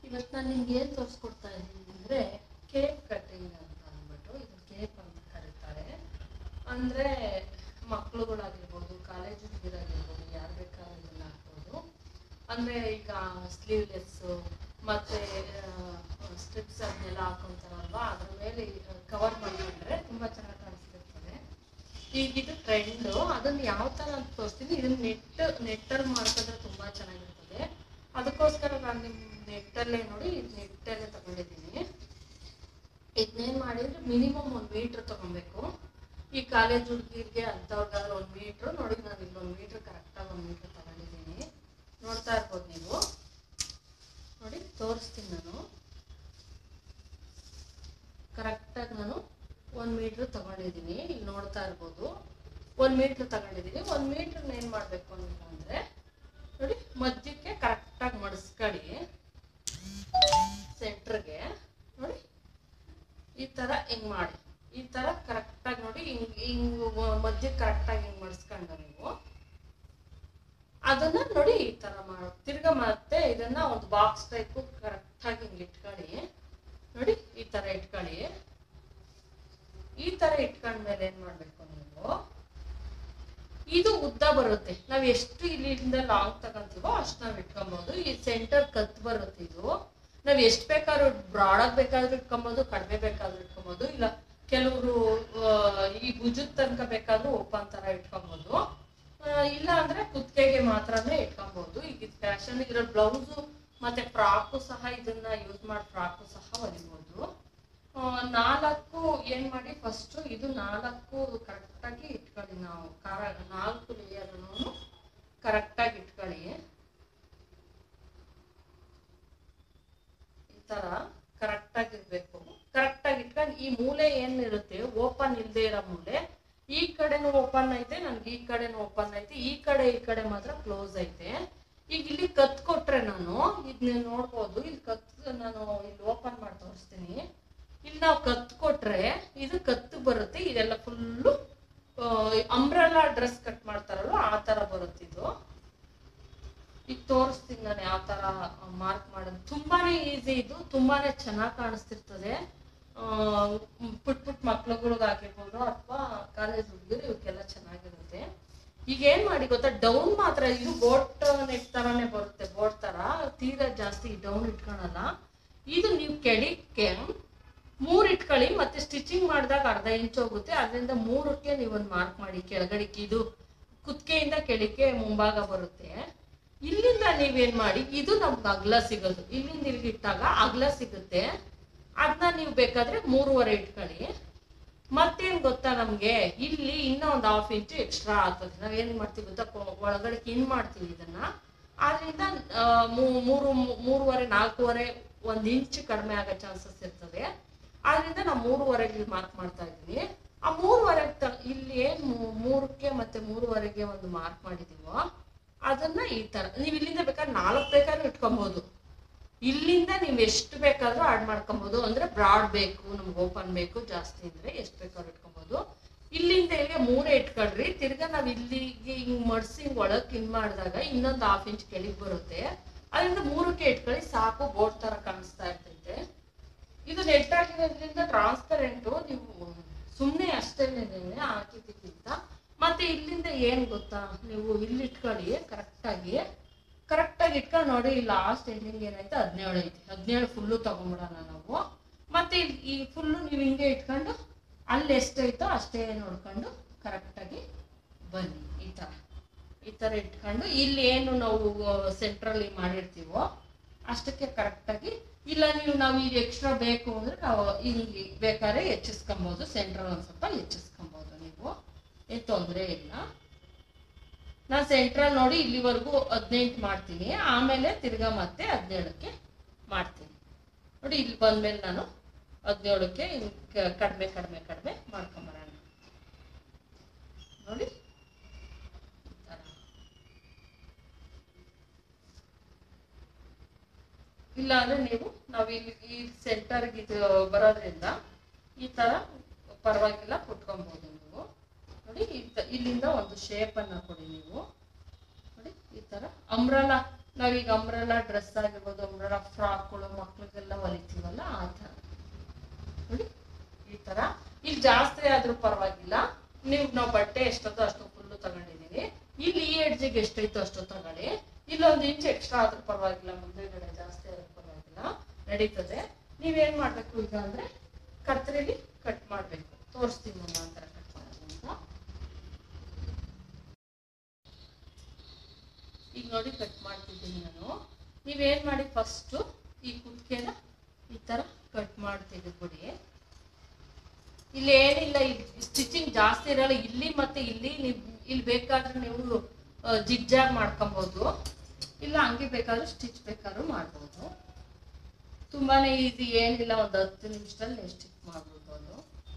ಇವತ್ತು ನಾನು ನಿಮ್ಗೆ ಏನು ತೋರಿಸ್ಕೊಡ್ತಾ ಇದ್ದೀನಿ ಅಂದರೆ ಕೇಕ್ ಕಟ್ಟಿಂಗ್ ಅಂತ ಅಂದ್ಬಿಟ್ಟು ಇದು ಕೇಕ್ ಅಂತ ಕರೀತಾರೆ ಅಂದರೆ ಮಕ್ಳುಗಳಾಗಿರ್ಬೋದು ಕಾಲೇಜ್ ಹುಡುಗಿರಾಗಿರ್ಬೋದು ಯಾರು ಬೇಕಾದ್ರೂ ಇದನ್ನ ಹಾಕ್ಬೋದು ಅಂದರೆ ಈಗ ಸ್ಲೀವ್ಲೆಸ್ಸು ಮತ್ತು ಸ್ಟ್ರಿಪ್ಸ್ ಅದನ್ನೆಲ್ಲ ಹಾಕೊಂತಾರಲ್ವಾ ಅದ್ರ ಮೇಲೆ ಕವರ್ ಮಾಡಿಕೊಂಡ್ರೆ ತುಂಬ ಚೆನ್ನಾಗಿ ಕಾಣಿಸ್ತಿರ್ತದೆ ಈಗ ಇದು ಟ್ರೆಂಡು ಅದನ್ನ ಯಾವ ಥರ ಅಂತ ತೋರಿಸ್ತೀನಿ ಇದನ್ನ ನೆಟ್ ನೆಟ್ಟಲ್ಲಿ ಮಾಡ್ಕೊಂಡ್ರೆ ತುಂಬ ಚೆನ್ನಾಗಿರ್ತದೆ ಅದಕ್ಕೋಸ್ಕರ ನಾನು ನಿಮ್ಮ ನೆಟ್ಟಲ್ಲೇ ನೋಡಿ ಇದು ನೆಟ್ಟಲ್ಲೇ ತಗೊಂಡಿದ್ದೀನಿ ಇದನ್ನೇನು ಮಾಡಿದ್ರೆ ಮಿನಿಮಮ್ ಒಂದು ಮೀಟ್ರ್ ತಗೊಬೇಕು ಈ ಕಾಲೇಜ್ ಹುಡುಗಿರಿಗೆ ಅಂಥವ್ರಿಗಾದ್ರೆ ಒಂದು ಮೀಟ್ರ್ ನೋಡಿ ನಾನು ಇಲ್ಲೊಂದು ಮೀಟ್ರ್ ಕರೆಕ್ಟಾಗಿ ಒಂದು ಮೀಟ್ರ್ ತಗೊಂಡಿದ್ದೀನಿ ನೋಡ್ತಾ ಇರ್ಬೋದು ನೀವು ನೋಡಿ ತೋರಿಸ್ತೀನಿ ನಾನು ಕರೆಕ್ಟಾಗಿ ನಾನು ಒಂದು ಮೀಟ್ರ್ ತಗೊಂಡಿದ್ದೀನಿ ಇಲ್ಲಿ ನೋಡ್ತಾ ಇರ್ಬೋದು ಒಂದು ಮೀಟ್ರ್ ತಗೊಂಡಿದ್ದೀನಿ ಒಂದು ಮೀಟ್ರನ್ನ ಏನು ಮಾಡಬೇಕು ಅಂತಂದರೆ ನೋಡಿ ಮಧ್ಯಕ್ಕೆ ಕರೆಕ್ಟಾಗಿ ಮಡಿಸ್ಕೊಳ್ಳಿ ಸೆಂಟ್ರಿಗೆ ನೋಡಿ ಈ ಥರ ಹಿಂಗೆ ಮಾಡಿ ಈ ಥರ ಕರೆಕ್ಟಾಗಿ ನೋಡಿ ಹಿಂಗೆ ಹಿಂಗೆ ಮಧ್ಯಕ್ಕೆ ಕರೆಕ್ಟಾಗಿ ಹಿಂಗೆ ಮಡಿಸ್ಕೊಂಡು ನೀವು ಅದನ್ನ ನೋಡಿ ಈ ತರ ಮಾಡಿ ತಿರ್ಗಾ ಮತ್ತೆ ಇದನ್ನ ಒಂದು ಬಾಕ್ಸ್ ಟೈಪು ಕರೆಕ್ಟಾಗಿ ಹಿಂಗೆ ಇಟ್ಕೊಳ್ಳಿ ನೋಡಿ ಈ ತರ ಇಟ್ಕೊಳ್ಳಿ ಈ ತರ ಇಟ್ಕೊಂಡ್ಮೇಲೆ ಏನ್ ಮಾಡ್ಬೇಕು ನೀವು ಇದು ಉದ್ದ ಬರುತ್ತೆ ನಾವ್ ಎಷ್ಟು ಇಲ್ಲಿಂದ ಲಾಂಗ್ ತಗೊಂತೀವೋ ಅಷ್ಟು ನಾವ್ ಇಟ್ಕೊಬಹುದು ಈ ಸೆಂಟರ್ ಕತ್ ಬರುತ್ತೆ ಇದು ನಾವ್ ಎಷ್ಟ್ ಬೇಕಾದ್ರೂ ಬ್ರಾಡ್ ಆಗಿ ಬೇಕಾದ್ರೂ ಇಟ್ಕೊಬಹುದು ಕಡಿಮೆ ಬೇಕಾದ್ರೂ ಇಟ್ಕೊಬಹುದು ಇಲ್ಲ ಕೆಲವರು ಈ ಭುಜದ ತನಕ ಬೇಕಾದ್ರೂ ಓಪನ್ ತರ ಇಟ್ಕೊಬಹುದು ಆ, ಇಲ್ಲ ಅಂದ್ರೆ ಕುತ್ತಿಗೆಗೆ ಮಾತ್ರನೇ ಇಟ್ಕೊಬಹುದು ಈಗ ಫ್ಯಾಷನ್ ಇರೋ ಬ್ಲೌಸು ಮತ್ತೆ ಫ್ರಾಕು ಸಹ ಇದನ್ನ ಯೂಸ್ ಮಾಡಿ ಫ್ರಾಕು ಸಹ ಹೊಲಿಬಹುದು ಆ, ನಾಲ್ಕು ಏನ್ ಮಾಡಿ ಫಸ್ಟ್ ಇದು ನಾಲ್ಕು ಕರೆಕ್ಟಾಗಿ ಇಟ್ಕೊಳ್ಳಿ ನಾವು ಖಾರ ನಾಲ್ಕು ಲೇಯರ್ನು ಕರೆಕ್ಟಾಗಿ ಇಟ್ಕೊಳ್ಳಿ ಈ ತರ ಕರೆಕ್ಟಾಗಿ ಇರ್ಬೇಕು ಕರೆಕ್ಟಾಗಿ ಇಟ್ಕೊಂಡು ಈ ಮೂಲೆ ಏನಿರುತ್ತೆ ಓಪನ್ ಇಲ್ಲದೆ ಇರೋ ಮೂಲೆ ಈ ಕಡೆನೂ ಓಪನ್ ಐತೆ ನನ್ಗೆ ಈ ಕಡೆನೂ ಓಪನ್ ಐತೆ ಈ ಕಡೆ ಈ ಕಡೆ ಮಾತ್ರ ಕ್ಲೋಸ್ ಐತೆ ಈಗ ಇಲ್ಲಿ ಕತ್ ಕೊಟ್ರೆ ನಾನು ಇದನ್ನ ನೋಡ್ಬೋದು ಇಲ್ಲಿ ಕತ್ ನಾನು ಇಲ್ಲಿ ಓಪನ್ ಮಾಡಿ ತೋರಿಸ್ತೀನಿ ಇಲ್ಲಿ ನಾವು ಕತ್ ಕೊಟ್ರೆ ಇದು ಕತ್ತು ಬರುತ್ತೆ ಇದೆಲ್ಲ ಫುಲ್ಲು ಅಂಬ್ರೆಲಾ ಡ್ರೆಸ್ ಕಟ್ ಮಾಡ್ತಾರಲ್ವ ಆ ತರ ಬರುತ್ತೆ ಇದು ಈಗ ತೋರಿಸ್ತೀನಿ ನಾನು ಯಾವ ತರ ಮಾರ್ಕ್ ಮಾಡೋದು ತುಂಬಾನೇ ಈಸಿ ಇದು ತುಂಬಾನೇ ಚೆನ್ನಾಗಿ ಕಾಣಿಸ್ತಿರ್ತದೆ ಆ, ಮ್, ಪುಟ್ ಪುಟ್ ಮಕ್ಳುಗಳಿಗಾಗಿರ್ಬೋದು ಅಥವಾ ಕಾಲೇಜ್ ಹುಡುಗರು ಇವಕ್ಕೆಲ್ಲ ಚೆನ್ನಾಗಿರುತ್ತೆ ಈಗ ಏನ್ ಮಾಡಿ ಗೊತ್ತಾ ಡೌನ್ ಮಾತ್ರ ಇದು ಬೋಟ್ ನೆಟ್ ತರಾನೇ ಬರುತ್ತೆ ಬೋಟ್ ತರ ತೀರಾ ಜಾಸ್ತಿ ಡೌನ್ ಇಟ್ಕೊಳಲ್ಲ ಇದು ನೀವು ಕೆಡಿಕ್ಕೆ ಮೂರ್ ಇಟ್ಕೊಳ್ಳಿ ಮತ್ತೆ ಸ್ಟಿಚಿಂಗ್ ಮಾಡಿದಾಗ ಅರ್ಧ ಇಂಚ್ ಹೋಗುತ್ತೆ ಅದರಿಂದ ಮೂರಕ್ಕೆ ನೀವು ಒಂದು ಮಾರ್ಕ್ ಮಾಡಿ ಕೆಳಗಡೆಗೆ ಇದು ಕುತ್ತಿಗೆಯಿಂದ ಕೆಳಕ್ಕೆ ಮುಂಭಾಗ ಬರುತ್ತೆ ಇಲ್ಲಿಂದ ನೀವೇನ್ ಮಾಡಿ ಇದು ನಮ್ಗೆ ಅಗ್ಲ ಸಿಗೋದು ಇಲ್ಲಿಂದ ಇಲ್ಲಿಗೆ ಇಟ್ಟಾಗ ಅಗ್ಲ ಸಿಗುತ್ತೆ ಅದನ್ನ ನೀವು ಬೇಕಾದ್ರೆ ಮೂರುವರೆ ಇಟ್ಕೊಳ್ಳಿ ಮತ್ತೇನ್ ಗೊತ್ತಾ ನಮ್ಗೆ ಇಲ್ಲಿ ಇನ್ನೂ ಒಂದು ಹಾಫ್ ಇಂಚು ಎಕ್ಸ್ಟ್ರಾ ಆಗ್ತದೆ ನಾವ್ ಏನ್ ಮಾಡ್ತೀವಿ ಗೊತ್ತಾ ಕೊ- ಒಳಗಡೆ ಇನ್ ಮಾಡ್ತೀವಿ ಇದನ್ನ ಆದ್ರಿಂದ ಆ, ಮೂ- ಮೂರು ಮೂರುವರೆ ನಾಲ್ಕೂವರೆ ಒಂದ್ ಇಂಚ್ ಕಡಿಮೆ ಆಗೋ ಚಾನ್ಸಸ್ ಇರ್ತದೆ ಆದ್ರಿಂದ ನಾವು ಮೂರುವರೆಗೆ ಮಾರ್ಕ್ ಮಾಡ್ತಾ ಇದ್ದೀವಿ ಆ ಮೂರುವರೆ ಇಲ್ಲಿ ಏನ್ ಮೂ- ಮೂರಕ್ಕೆ ಮತ್ತೆ ಮೂರುವರೆಗೆ ಒಂದು ಮಾರ್ಕ್ ಮಾಡಿದೀವೋ ಅದನ್ನ ಈ ತರ ನೀವು ಇಲ್ಲಿಂದ ಬೇಕಾದ್ರೆ ನಾಲ್ಕು ಬೇಕಾದ್ರೂ ಇಟ್ಕೊಬಹುದು ಇಲ್ಲಿಂದ ನೀವು ಎಷ್ಟು ಬೇಕಾದ್ರೂ ಆಡ್ ಮಾಡ್ಕೊಬಹುದು ಅಂದ್ರೆ ಬ್ರಾಡ್ ಬೇಕು ನಮ್ಗೆ ಓಪನ್ ಬೇಕು ಜಾಸ್ತಿ ಅಂದ್ರೆ ಎಷ್ಟು ಬೇಕಾದ್ರೂ ಇಟ್ಕೊಬಹುದು ಇಲ್ಲಿಂದ ಇಲ್ಲಿಗೆ ಮೂರೇ ಇಟ್ಕೊಳ್ರಿ ತಿರ್ಗಾ ನಾವ್ ಇಲ್ಲಿಗೆ ಹಿಂಗ್ ಮಡ್ಸಿ ಹಿಂಗ್ ಒಳಗ್ ಇನ್ ಮಾಡಿದಾಗ ಇನ್ನೊಂದು ಹಾಫ್ ಇಂಚ್ ಕೆಳಗೆ ಬರುತ್ತೆ ಅದರಿಂದ ಮೂರಕ್ಕೆ ಇಟ್ಕೊಳ್ಳಿ ಸಾಕು ಬೋಟ್ ತರ ಕಾಣಿಸ್ತಾ ಇರ್ತೈತೆ ಇದು ನೆಟ್ ಹಾಕಿರೋದ್ರಿಂದ ಟ್ರಾನ್ಸ್ಪರೆಂಟು ನೀವು ಸುಮ್ಮನೆ ಅಷ್ಟೇನೆ ಹಾಕಿದ್ದಕ್ಕಿಂತ ಮತ್ತೆ ಇಲ್ಲಿಂದ ಏನ್ ಗೊತ್ತಾ ನೀವು ಇಲ್ಲಿ ಇಟ್ಕೊಳ್ಳಿ ಕರೆಕ್ಟಾಗಿ ಕರೆಕ್ಟಾಗಿ ಇಟ್ಕೊಂಡು ನೋಡಿ ಲಾಸ್ಟ್ ಎಂಡಿಂಗ್ ಏನಾಯ್ತು ಹದಿನೇಳು ಐತಿ ಹದಿನೇಳು ಫುಲ್ಲು ತಗೊಂಬಿಡೋಣ ನಾವು ಮತ್ತೆ ಇಲ್ಲಿ ಈ ಫುಲ್ಲು ನೀವು ಹಿಂಗೆ ಇಟ್ಕೊಂಡು ಅಲ್ಲಿ ಎಷ್ಟೈತೋ ಅಷ್ಟೇ ನೋಡ್ಕೊಂಡು ಕರೆಕ್ಟಾಗಿ ಬನ್ನಿ ಈ ಥರ ಈ ಥರ ಇಟ್ಕೊಂಡು ಇಲ್ಲಿ ಏನು ನಾವು ಸೆಂಟ್ರಲ್ಲಿ ಮಾಡಿರ್ತೀವೋ ಅಷ್ಟಕ್ಕೆ ಕರೆಕ್ಟಾಗಿ ಇಲ್ಲ ನೀವು ನಾವು ಈಗ ಎಕ್ಸ್ಟ್ರಾ ಬೇಕು ಅಂದ್ರೆ ನಾವು ಹಿಂಗೆ ಬೇಕಾದ್ರೆ ಹೆಚ್ಚಿಸ್ಕೊಬೋದು ಸೆಂಟ್ರಲ್ ಒಂದು ಸ್ವಲ್ಪ ಹೆಚ್ಚಿಸ್ಕೊಬೋದು ನೀವು ಏನು ತೊಂದರೆ ಇಲ್ಲ ನಾನು ಸೆಂಟ್ರಲ್ ನೋಡಿ ಇಲ್ಲಿವರೆಗೂ ಹದಿನೆಂಟು ಮಾಡ್ತೀನಿ ಆಮೇಲೆ ತಿರ್ಗಾ ಮತ್ತೆ ಹದಿನೇಳಕ್ಕೆ ಮಾಡ್ತೀನಿ ನೋಡಿ ಇಲ್ಲಿ ಬಂದ್ಮೇಲೆ ನಾನು ಹದಿನೇಳಕ್ಕೆ ಕಡಿಮೆ ಕಡಿಮೆ ಕಡಿಮೆ ಮಾಡ್ಕೊಂಬರೋಣ ನೋಡಿ ಈ ಥರ. ಇಲ್ಲ ಅಂದ್ರೆ ನೀವು ನಾವು ಇಲ್ಲಿ ಈ ಸೆಂಟರ್ಗೆ ಇದು ಬರೋದ್ರಿಂದ ಈ ತರ ಪರವಾಗಿಲ್ಲ ಕುಟ್ಕೊಬಹುದು ನೀವು ನೋಡಿ ಈ ತ- ಇಲ್ಲಿಂದ ಒಂದು ಶೇಪ್ ಅನ್ನ ಕೊಡಿ ನೀವು ನೋಡಿ ಈ ತರ ಅಂಬ್ರಲ ನಾವೀಗ ಅಂಬ್ರೆಲ್ಲ ಡ್ರೆಸ್ ಆಗಿರ್ಬೋದು ಅಂಬ್ರೆಲ್ಲ ಫ್ರಾಕ್ಗಳು ಮಕ್ಳಿಗೆಲ್ಲ ಹೊಲಿತೀವಲ್ಲ ಆ ಥರ ನೋಡಿ ಈ ತರ ಇಲ್ಲಿ ಜಾಸ್ತಿ ಆದ್ರೂ ಪರವಾಗಿಲ್ಲ ನೀವು ನಾವು ಬಟ್ಟೆ ಎಷ್ಟೊತ್ತೋ ಅಷ್ಟು ಫುಲ್ಲು ತಗೊಂಡಿದೀವಿ ಇಲ್ಲಿ ಈ ಎಡ್ಜಿಗೆ ಎಷ್ಟೈತೋ ಅಷ್ಟು ತಗೊಳ್ಳಿ ಇಲ್ಲೊಂದು ಇಂಚ್ ಎಕ್ಸ್ಟ್ರಾ ಆದ್ರೂ ಪರವಾಗಿಲ್ಲ ಮುಂದೆಗಡೆ ಜಾಸ್ತಿ ಆದ್ರೂ ಪರವಾಗಿಲ್ಲ ನಡೀತದೆ ನೀವೇನ್ ಮಾಡ್ಬೇಕು ಈಗ ಅಂದ್ರೆ ಕತ್ರಿಲಿ ಕಟ್ ಮಾಡ್ಬೇಕು ತೋರಿಸ್ತೀನಿ ನನ್ನ ನಂತರ ಕಟ್ ಮಾಡೋದು ಅಂತ ಈಗ ನೋಡಿ ಕಟ್ ಮಾಡ್ತಿದ್ದೀನಿ ನಾನು ನೀವೇನ್ ಮಾಡಿ ಫಸ್ಟ್ ಈ ಕುತ್ತಿಗೆನ ಈ ತರ ಕಟ್ ಮಾಡಿ ತೆಗೆದ್ಬಿಡಿ ಇಲ್ಲಿ ಏನಿಲ್ಲ ಸ್ಟಿಚಿಂಗ್ ಜಾಸ್ತಿ ಇರಲ್ಲ ಇಲ್ಲಿ ಮತ್ತೆ ಇಲ್ಲಿ ನೀವು ಇಲ್ಲಿ ಬೇಕಾದ್ರೆ ನೀವು ಜಿಗ್ಜಾಗ್ ಮಾಡ್ಕೊಬೋದು ಇಲ್ಲ ಹಂಗೆ ಬೇಕಾದ್ರೂ ಸ್ಟಿಚ್ ಬೇಕಾದ್ರೂ ಮಾಡ್ಬೋದು ತುಂಬಾನೇ ಈಸಿ ಏನಿಲ್ಲ ಒಂದು ಹತ್ತು ನಿಮಿಷದಲ್ಲಿ ಸ್ಟಿಚ್ ಮಾಡ್ಬೋದು ಅದು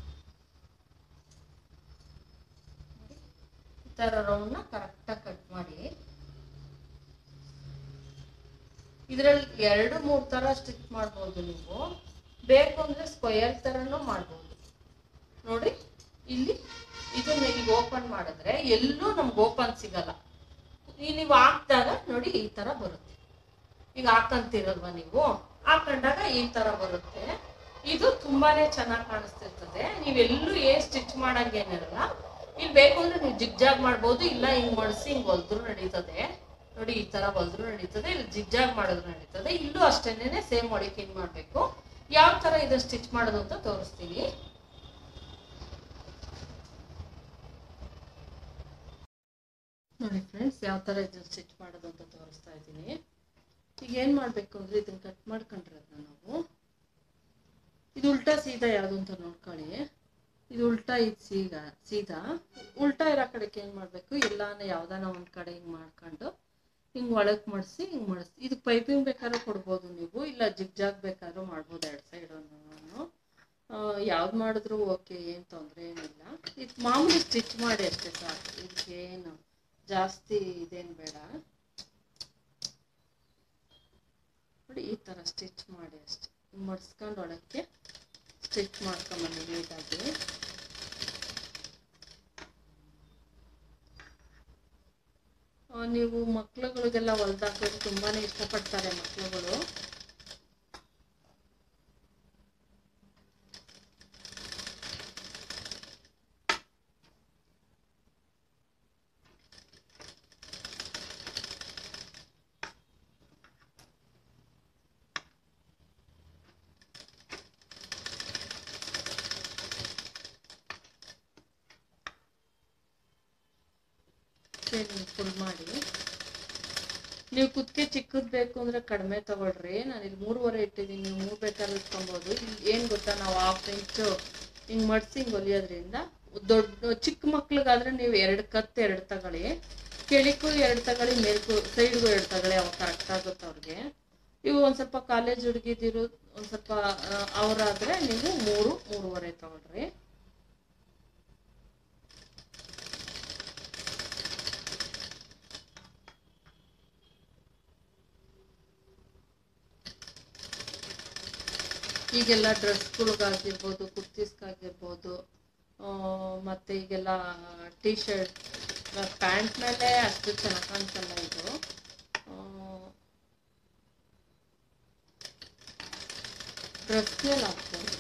ಈ ತರ ರೌಂಡ್ನ ಕರೆಕ್ಟಾಗಿ ಕಟ್ ಮಾಡಿ ಇದ್ರಲ್ಲಿ ಎರಡು ಮೂರು ತರ ಸ್ಟಿಚ್ ಮಾಡ್ಬೋದು ನೀವು ಬೇಕು ಅಂದ್ರೆ ಸ್ಕ್ವಯರ್ ತರನು ಮಾಡ್ಬೋದು ನೋಡಿ ಇಲ್ಲಿ ಇದನ್ನ ಈಗ ಓಪನ್ ಮಾಡಿದ್ರೆ ಎಲ್ಲೂ ನಮ್ಗೆ ಓಪನ್ ಸಿಗಲ್ಲ ಈ ನೀವು ಹಾಕ್ದಾಗ ನೋಡಿ ಈ ತರ ಬರುತ್ತೆ ಈಗ ಹಾಕಂತಿರಲ್ವಾ ನೀವು ಹಾಕೊಂಡಾಗ ಈ ತರ ಬರುತ್ತೆ ಇದು ತುಂಬಾನೇ ಚೆನ್ನಾಗಿ ಕಾಣಿಸ್ತಿರ್ತದೆ ನೀವೆಲ್ಲೂ ಏನ್ ಸ್ಟಿಚ್ ಮಾಡಂಗೇನಿರಲ್ಲ ಇಲ್ಲಿ ಬೇಕು ಅಂದ್ರೆ ನೀವು ಜಿಗ್ಜಾಗ್ ಮಾಡ್ಬೋದು ಇಲ್ಲ ಹಿಂಗ್ ಮಡ್ಸಿ ಹಿಂಗ್ ಹೊಲ್ದ್ರು ನಡೀತದೆ ನೋಡಿ ಈ ತರ ಹೊಲ್ದ್ರು ನಡೀತದೆ ಇಲ್ಲಿ ಜಿಗ್ಜಾಗ್ ಮಾಡಿದ್ರು ನಡೀತದೆ ಇಲ್ಲೂ ಅಷ್ಟೇನೆ ಸೇಮ್ ಹೊಡಿಕೆ ಹಿಂಗ್ ಮಾಡ್ಬೇಕು ಯಾವ ತರ ಇದು ಸ್ಟಿಚ್ ಮಾಡೋದು ಅಂತ ತೋರಿಸ್ತೀನಿ ನೋಡಿ ಫ್ರೆಂಡ್ಸ್ ಯಾವ ತರ ಇದನ್ನ ಸ್ಟಿಚ್ ಮಾಡೋದು ಅಂತ ತೋರಿಸ್ತಾ ಇದ್ದೀನಿ ಈಗ ಏನ್ ಮಾಡ್ಬೇಕು ಅಂದ್ರೆ ಇದನ್ನ ಕಟ್ ಮಾಡ್ಕೊಂಡ್ರದ್ನ ನಾವು ಇದು ಉಲ್ಟಾ ಸೀದಾ ಯಾವ್ದು ಅಂತ ನೋಡ್ಕೊಳ್ಳಿ ಇದು ಉಲ್ಟಾ ಇದು ಸೀದಾ ಸೀದಾ ಉಲ್ಟಾ ಇರೋ ಕಡೆಗೆ ಏನ್ ಮಾಡ್ಬೇಕು ಎಲ್ಲಾನ ಯಾವ್ದಾನ ಒಂದ್ ಕಡೆ ಹಿಂಗ್ ಮಾಡ್ಕೊಂಡು ಹಿಂಗ್ ಒಳಗ್ ಮಡ್ಸಿ ಹಿಂಗ್ ಮಡ್ಸಿ ಇದಕ್ಕೆ ಪೈಪಿಂಗ್ ಬೇಕಾದ್ರೂ ಕೊಡ್ಬೋದು ನೀವು ಇಲ್ಲ ಜಿಗ್ ಜಾಗ್ ಬೇಕಾದ್ರೂ ಮಾಡ್ಬೋದು ಎರಡ್ ಸೈಡ್ ಯಾವ್ದು ಮಾಡಿದ್ರು ಓಕೆ ಏನ್ ತೊಂದ್ರೆ ಏನಿಲ್ಲ ಇದು ಮಾಮೂಲಿ ಸ್ಟಿಚ್ ಮಾಡಿ ಅಷ್ಟೇ ಸಾಕು ಇದಕ್ಕೇನು ಜಾಸ್ತಿ ಇದೇನು ಬೇಡ ನೋಡಿ ಈ ಥರ ಸ್ಟಿಚ್ ಮಾಡಿ ಅಷ್ಟೆ ಮಡ್ಸ್ಕೊಂಡು ಒಳಕ್ಕೆ ಸ್ಟಿಚ್ ಮಾಡ್ಕೊಂಬನ್ನಿ ನೀಟಾಗಿ ಆ, ನೀವು ಮಕ್ಳುಗಳಿಗೆಲ್ಲ ಹೊಲ್ದಾಕೋದು ತುಂಬಾನೇ ಇಷ್ಟಪಡ್ತಾರೆ ಮಕ್ಳುಗಳು ಫುಲ್ ಮಾಡಿ ನೀವು ಕುತ್ತಿಗೆ ಚಿಕ್ಕದ್ ಬೇಕು ಅಂದ್ರೆ ಕಡಿಮೆ ತಗೊಳ್ರಿ ನಾನು ಇಲ್ಲಿ ಮೂರುವರೆ ಇಟ್ಟಿದ್ದೀನಿ ನೀವು ಮೂರು ಬೇಕಾದ್ರೆ ಇಟ್ಕೊಬೋದು ಇಲ್ಲಿ ಏನು ಗೊತ್ತಾ ನಾವು ಹಾಫ್ ಇಂಚು ಹಿಂಗೆ ಮಡ್ಸಿ ಹಿಂಗೆ ಹೊಲಿಯೋದ್ರಿಂದ ದೊಡ್ಡ ಚಿಕ್ಕ ಮಕ್ಳಿಗಾದ್ರೆ ನೀವು ಎರಡು ಕತ್ತು ಎರಡು ತಗೊಳ್ಳಿ ಕೆಳಕ್ಕೂ ಎರಡು ತಗೊಳ್ಳಿ ಮೇಲ್ಗೂ ಸೈಡ್ಗೂ ಎರಡು ತಗೊಳ್ಳಿ ಅವಾಗ ಕರೆಕ್ಟ್ ಆಗುತ್ತೆ ಅವ್ರಿಗೆ ಇವು ಒಂದು ಸ್ವಲ್ಪ ಕಾಲೇಜ್ ಹುಡುಗಿದಿರು ಒಂದು ಸ್ವಲ್ಪ ಆ, ಅವರಾದ್ರೆ ನೀವು ಮೂರು ಮೂರುವರೆ ತಗೊಳ್ರಿ ಈಗೆಲ್ಲ ಡ್ರೆಸ್ಗಳಿಗಾಗಿರ್ಬೋದು ಕುರ್ತೀಸ್ಗಾಗಿರ್ಬೋದು ಆ, ಮತ್ತೆ ಈಗೆಲ್ಲ ಟಿ ಶರ್ಟ್ ಪ್ಯಾಂಟ್ ಮೇಲೆ ಅಷ್ಟು ಚೆನ್ನಾಗಿ ಕಾಣಿಸಲ್ಲ ಇದು ಡ್ರೆಸ್ ಮೇಲೆ ಹಾಕ್ಬೋದು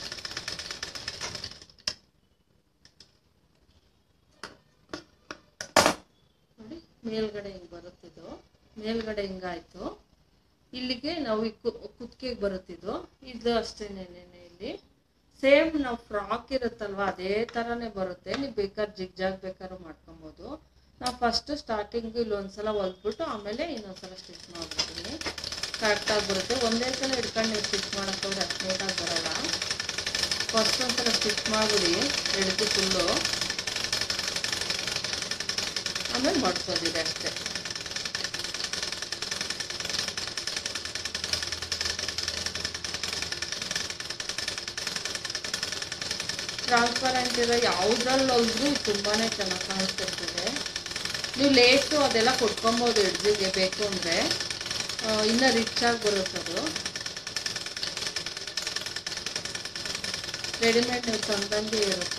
ನೋಡಿ ಮೇಲ್ಗಡೆ ಹಿಂಗೆ ಬರುತ್ತಿದ್ದು ಮೇಲ್ಗಡೆ ಹಿಂಗಾಯ್ತು ಇಲ್ಲಿಗೆ ನಾವು ಈ ಕುತ್ತಿಗೆಗೆ ಬರುತ್ತಿದ್ದು ಇದು ಅಷ್ಟೇನೇನೆ ಇಲ್ಲಿ ಸೇಮ್ ನಾವು ಫ್ರಾಕ್ ಇರುತ್ತಲ್ವಾ ಅದೇ ಥರನೇ ಬರುತ್ತೆ ನೀವು ಬೇಕಾದ್ರೆ ಜಿಗ್ ಜಾಗ್ ಬೇಕಾದ್ರೂ ಮಾಡ್ಕೊಬೋದು ನಾವು ಫಸ್ಟ್ ಸ್ಟಾರ್ಟಿಂಗ್ ಇಲ್ಲಿ ಒಂದ್ಸಲ ಹೊಲ್ದ್ಬಿಟ್ಟು ಆಮೇಲೆ ಇನ್ನೊಂದ್ಸಲ ಸ್ಟಿಚ್ ಮಾಡ್ಬಿಡ್ತೀನಿ ಕರೆಕ್ಟಾಗಿ ಬರುತ್ತೆ ಒಂದೇ ಸಲ ಹಿಡ್ಕೊಂಡು ನೀವು ಸ್ಟಿಚ್ ಮಾಡೋಕ್ಕೋದ್ರೆ ಅಷ್ಟು ನೀಟಾಗಿ ಬರಲ್ಲ ಫಸ್ಟ್ ಒಂದ್ಸಲ ಸ್ಟಿಚ್ ಮಾಡಿಬಿಡಿ ಎಡ್ದು ಫುಲ್ಲು ಆಮೇಲೆ ಮಡ್ಸೋದಿದೆ ಅಷ್ಟೇ ಟ್ರಾನ್ಸ್ಪರೆಂಟ್ ಇರೋ ಯಾವುದ್ರಲ್ಲಿ ಹೊಲ್ದ್ರೂ ಇದು ತುಂಬಾನೇ ಚೆನ್ನಾಗಿ ಕಾಣಿಸ್ತಿರ್ತದೆ ನೀವು ಲೇಸು ಅದೆಲ್ಲ ಕೊಟ್ಕೊಬೋದು ಎಡ್ಜಿಗೆ ಬೇಕು ಅಂದರೆ ಇನ್ನೂ ರಿಚ್ ಆಗಿ ಬರುತ್ತೆ ಅದು ರೆಡಿಮೇಡ್ ನೀವು ತಂದಂಗೆ ಇರುತ್ತೆ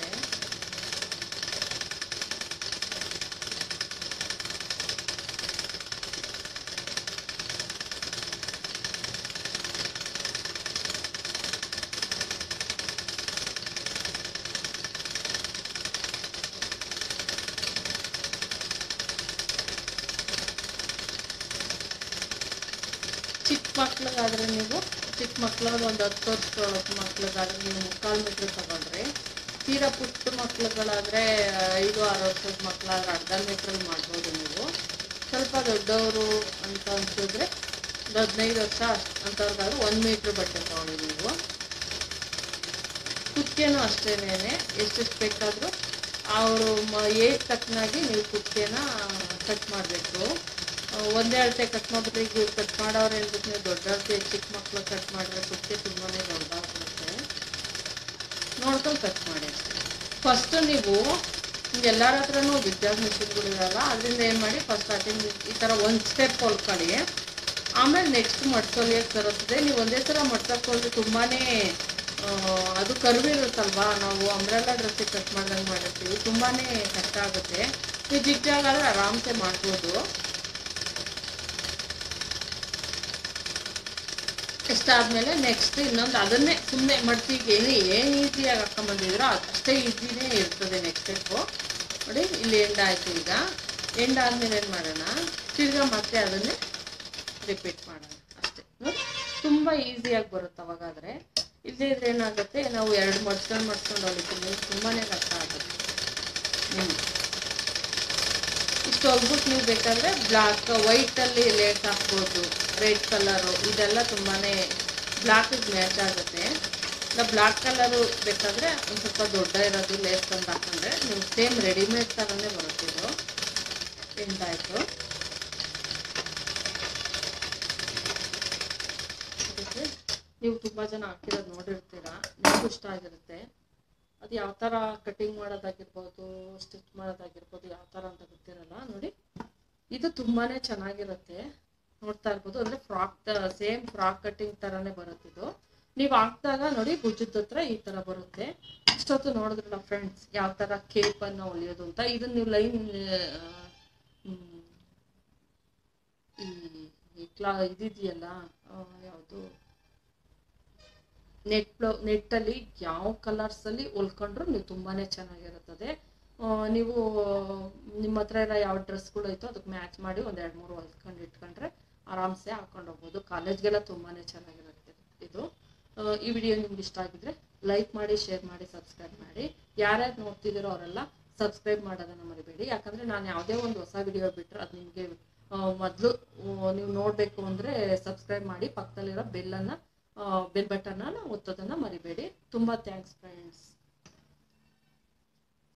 ಚಿಕ್ಕ ಮಕ್ಳಿಗಾದ್ರೆ ನೀವು ಚಿಕ್ಕ ಮಕ್ಳಿಗೆ ಒಂದು ಹತ್ತು ವರ್ಷದೊಳಗೆ ಮಕ್ಳಿಗಾದ್ರೆ ನೀವು ಮುಕ್ಕಾಲು ಮೀಟ್ರ್ ತಗೊಂಡ್ರೆ ತೀರಾ ಪುಟ್ಟ ಮಕ್ಳುಗಳಾದರೆ ಐದು ಆರು ವರ್ಷದ ಮಕ್ಕಳಾದ್ರೆ ಅರ್ಧ ಮೀಟ್ರಲ್ಲಿ ಮಾಡ್ಬೋದು ನೀವು ಸ್ವಲ್ಪ ದೊಡ್ಡವರು ಅಂತ ಅನ್ಸಿದ್ರೆ ಒಂದು ಹದಿನೈದು ವರ್ಷ ಅಂಥವ್ರಿಗಾದ್ರೆ ಒಂದು ಮೀಟ್ರ್ ಬಟ್ಟೆ ತಗೊಳ್ಳಿ ನೀವು ಕುತ್ತಿಗೆನೂ ಅಷ್ಟೇನೆ ಎಷ್ಟೆಷ್ಟು ಬೇಕಾದರೂ ಅವರು ಮ ಏಜ್ ತಕ್ಕನಾಗಿ ನೀವು ಕುತ್ತಿಗೆನ ಕಟ್ ಮಾಡಬೇಕು ಒಂದೇ ಅಳತೆ ಕಟ್ ಮಾಡಿಬಿಟ್ರೆ ಈಗ ಕಟ್ ಮಾಡೋರು ಹೇಳ್ಬಿಟ್ಟು ನೀವು ದೊಡ್ಡ ಅಳತೆ ಚಿಕ್ಕ ಮಕ್ಳು ಕಟ್ ಮಾಡಿದ್ರೆ ಕುತ್ತಿಗೆ ತುಂಬಾ ದೊಡ್ಡದಾಗ್ಬಿಡುತ್ತೆ ನೋಡ್ಕೊಂಡು ಕಟ್ ಮಾಡಿ ಫಸ್ಟು ನೀವು ಎಲ್ಲರ ಹತ್ರನೂ ಬಿದ್ದಾದ ಮಿಷಿನ್ಗಳಿರಲ್ಲ ಅದರಿಂದ ಏನು ಮಾಡಿ ಫಸ್ಟ್ ಸ್ಟಾರ್ಟಿಂಗ್ ಈ ಥರ ಒಂದು ಸ್ಟೆಪ್ ಹೊಲ್ಕೊಳ್ಳಿ ಆಮೇಲೆ ನೆಕ್ಸ್ಟ್ ಮಡ್ಸೋಲಿಯಕ್ಕೆ ಬರುತ್ತದೆ ನೀವು ಒಂದೇ ಥರ ಮಡ್ಸಕ್ಕೆ ಹೋದ್ರೆ ತುಂಬಾ ಅದು ಕರ್ವಿರುತ್ತಲ್ವಾ ನಾವು ಅಂಬ್ರೆಲ್ಲ ಡ್ರೆಸ್ಸಿಗೆ ಕಟ್ ಮಾಡ್ದಂಗೆ ಮಾಡಿರ್ತೀವಿ ತುಂಬಾ ಕಷ್ಟ ಆಗುತ್ತೆ ನೀವು ಜಿಗ್ಜಾಗಾದ್ರೆ ಆರಾಮ್ಸೆ ಮಾಡ್ಬೋದು ಇಷ್ಟಾದ್ಮೇಲೆ ನೆಕ್ಸ್ಟ್ ಇನ್ನೊಂದು ಅದನ್ನೇ ಸುಮ್ಮನೆ ಮಡ್ತಿಗೆ ಏನು ಏನು ಈಸಿಯಾಗಿ ಹಾಕೊಂಬಂದಿದ್ರೋ ಅಷ್ಟೇ ಈಸಿನೇ ಇರ್ತದೆ ನೆಕ್ಸ್ಟ್ ಸ್ಟೆಪ್ಪು ನೋಡಿ ಇಲ್ಲಿ ಎಂಡ್ ಆಯಿತು ಈಗ ಎಂಡ್ ಆದಮೇಲೆ ಏನು ಮಾಡೋಣ ತಿರ್ಗಾ ಮತ್ತೆ ಅದನ್ನೇ ರಿಪೀಟ್ ಮಾಡೋಣ ಅಷ್ಟೇ ನೋಡಿ ತುಂಬ ಈಸಿಯಾಗಿ ಬರುತ್ತೆ ಅವಾಗಾದರೆ ಇಲ್ಲದೇ ಇದ್ರೆ ಏನಾಗುತ್ತೆ ನಾವು ಎರಡು ಮಡ್ಸ್ಕೊಂಡು ಮಡ್ಸ್ಕೊಂಡು ಹೊಲಿತೀವಿ ತುಂಬಾ ಕಷ್ಟ ಆಗುತ್ತೆ ಹ್ಞೂ ಇಷ್ಟು ಹೋಗ್ಬಿಟ್ಟು ನೀವು ಬೇಕಾದರೆ ಬ್ಲ್ಯಾಕ್ ವೈಟಲ್ಲಿ ಲೇಟ್ ಹಾಕ್ಬೋದು ರೆಡ್ ಕಲರು ಇದೆಲ್ಲ ತುಂಬಾ ಬ್ಲ್ಯಾಕಿಗೆ ಮ್ಯಾಚ್ ಆಗುತ್ತೆ ಇಲ್ಲ ಬ್ಲ್ಯಾಕ್ ಕಲರು ಬೇಕಾದರೆ ಒಂದು ಸ್ವಲ್ಪ ದೊಡ್ಡ ಇರೋದು ಲೇಸ್ ತಂದು ಹಾಕೊಂಡ್ರೆ ನೀವು ಸೇಮ್ ರೆಡಿಮೇಡ್ ಥರನೇ ಬರುತ್ತೆ ಇದು ಎಂಟಾಯಿತು ಅದಕ್ಕೆ ನೀವು ತುಂಬ ಜನ ಹಾಕಿರೋದು ನೋಡಿರ್ತೀರ ನಿಮಗೂ ಇಷ್ಟ ಆಗಿರುತ್ತೆ ಅದು ಯಾವ ಥರ ಕಟಿಂಗ್ ಮಾಡೋದಾಗಿರ್ಬೋದು ಸ್ಟಿಚ್ ಮಾಡೋದಾಗಿರ್ಬೋದು ಯಾವ ಥರ ಅಂತ ಗೊತ್ತಿರಲ್ಲ ನೋಡಿ ಇದು ತುಂಬಾ ಚೆನ್ನಾಗಿರುತ್ತೆ ನೋಡ್ತಾ ಇರ್ಬೋದು ಅಂದರೆ ಫ್ರಾಕ್ ಸೇಮ್ ಫ್ರಾಕ್ ಕಟಿಂಗ್ ಥರನೇ ಬರುತ್ತೆ ಇದು ನೀವು ಹಾಕ್ದಾಗ ನೋಡಿ ಭುಜದ ಹತ್ರ ಈ ಥರ ಬರುತ್ತೆ ಇಷ್ಟೊತ್ತು ನೋಡಿದ್ರಲ್ಲ ಫ್ರೆಂಡ್ಸ್ ಯಾವ ಥರ ಕೇಪನ್ನು ಹೊಲಿಯೋದು ಅಂತ ಇದನ್ನ ನೀವು ಲೈನ್ ಈ ಕ್ಲಾ ಇದಿದೆಯಲ್ಲ ಯಾವುದು ನೆಟ್ ಬ್ಲೌ ನೆಟ್ಟಲ್ಲಿ ಯಾವ ಕಲರ್ಸಲ್ಲಿ ಹೊಲ್ಕೊಂಡ್ರು ನೀವು ತುಂಬಾ ಚೆನ್ನಾಗಿರುತ್ತದೆ ಆ, ನೀವು ನಿಮ್ಮ ಹತ್ರ ಇರೋ ಯಾವ ಡ್ರೆಸ್ಗಳು ಐತೋ ಅದಕ್ಕೆ ಮ್ಯಾಚ್ ಮಾಡಿ ಒಂದು ಎರಡು ಮೂರು ಹೊಲ್ಕೊಂಡು ಇಟ್ಕೊಂಡ್ರೆ ಆರಾಮ್ಸೆ ಹಾಕೊಂಡು ಹೋಗ್ಬೋದು ಕಾಲೇಜ್ಗೆಲ್ಲ ತುಂಬಾ ಚೆನ್ನಾಗಿರುತ್ತೆ ಇದು ಆ, ಈ ವಿಡಿಯೋ ನಿಮ್ಗೆ ಇಷ್ಟ ಆಗಿದ್ರೆ ಲೈಕ್ ಮಾಡಿ ಶೇರ್ ಮಾಡಿ ಸಬ್ಸ್ಕ್ರೈಬ್ ಮಾಡಿ ಯಾರ್ಯಾರು ನೋಡ್ತಿದ್ದೀರೋ ಅವರೆಲ್ಲ ಸಬ್ಸ್ಕ್ರೈಬ್ ಮಾಡೋದನ್ನ ಮರಿಬೇಡಿ ಯಾಕಂದರೆ ನಾನು ಯಾವುದೇ ಒಂದು ಹೊಸ ವಿಡಿಯೋ ಬಿಟ್ಟರೆ ಅದು ನಿಮಗೆ ಮೊದಲು ನೀವು ನೋಡಬೇಕು ಅಂದರೆ ಸಬ್ಸ್ಕ್ರೈಬ್ ಮಾಡಿ ಪಕ್ಕದಲ್ಲಿರೋ ಬೆಲ್ಲನ್ನು ಬೆಲ್ ಬಟನ್ನ ಒತ್ತೋದನ್ನು ಮರಿಬೇಡಿ ತುಂಬ ಥ್ಯಾಂಕ್ಸ್ ಫ್ರೆಂಡ್ಸ್